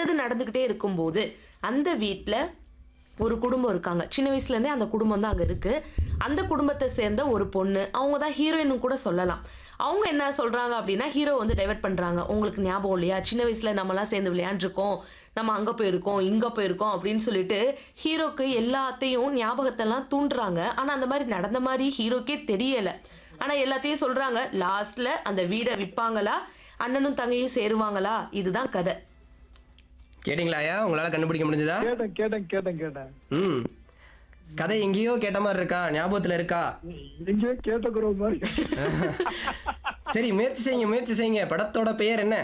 இது நடந்துக்கிட்டே இருக்கும்போது அந்த வீட்டில் ஒரு குடும்பம் இருக்காங்க சின்ன வயசுலேருந்தே அந்த குடும்பம் தான் அங்கே இருக்குது அந்த குடும்பத்தை சேர்ந்த ஒரு பொண்ணு அவங்க தான் ஹீரோயின்னு கூட சொல்லலாம் அவங்க என்ன சொல்கிறாங்க அப்படின்னா ஹீரோ வந்து டைவர்ட் பண்ணுறாங்க உங்களுக்கு ஞாபகம் இல்லையா சின்ன வயசில் நம்மலாம் சேர்ந்து விளையாண்டுருக்கோம் நம்ம அங்கே போயிருக்கோம் இங்கே போயிருக்கோம் அப்படின்னு சொல்லிட்டு ஹீரோக்கு எல்லாத்தையும் ஞாபகத்தெல்லாம் தூண்டுறாங்க ஆனால் அந்த மாதிரி நடந்த மாதிரி ஹீரோக்கே தெரியலை ஆனால் எல்லாத்தையும் சொல்கிறாங்க லாஸ்ட்டில் அந்த வீடை விற்பாங்களா அண்ணனும் தங்கையும் சேருவாங்களா இதுதான் கதை கேட்டிங்களாயா உங்களால கண்டுபிடிக்க முடிஞ்சதா கேட்டேன் கேட்டேன் கேட்டேன் கேட்டேன் ம் கதை எங்கேயோ கேட்ட மாதிரி இருக்கா ஞாபகத்துல இருக்கா எங்கேயோ கேட்ட குரல் மாதிரி சரி முயற்சி செய்யுங்க முயற்சி செய்யுங்க படத்தோட பெயர் என்ன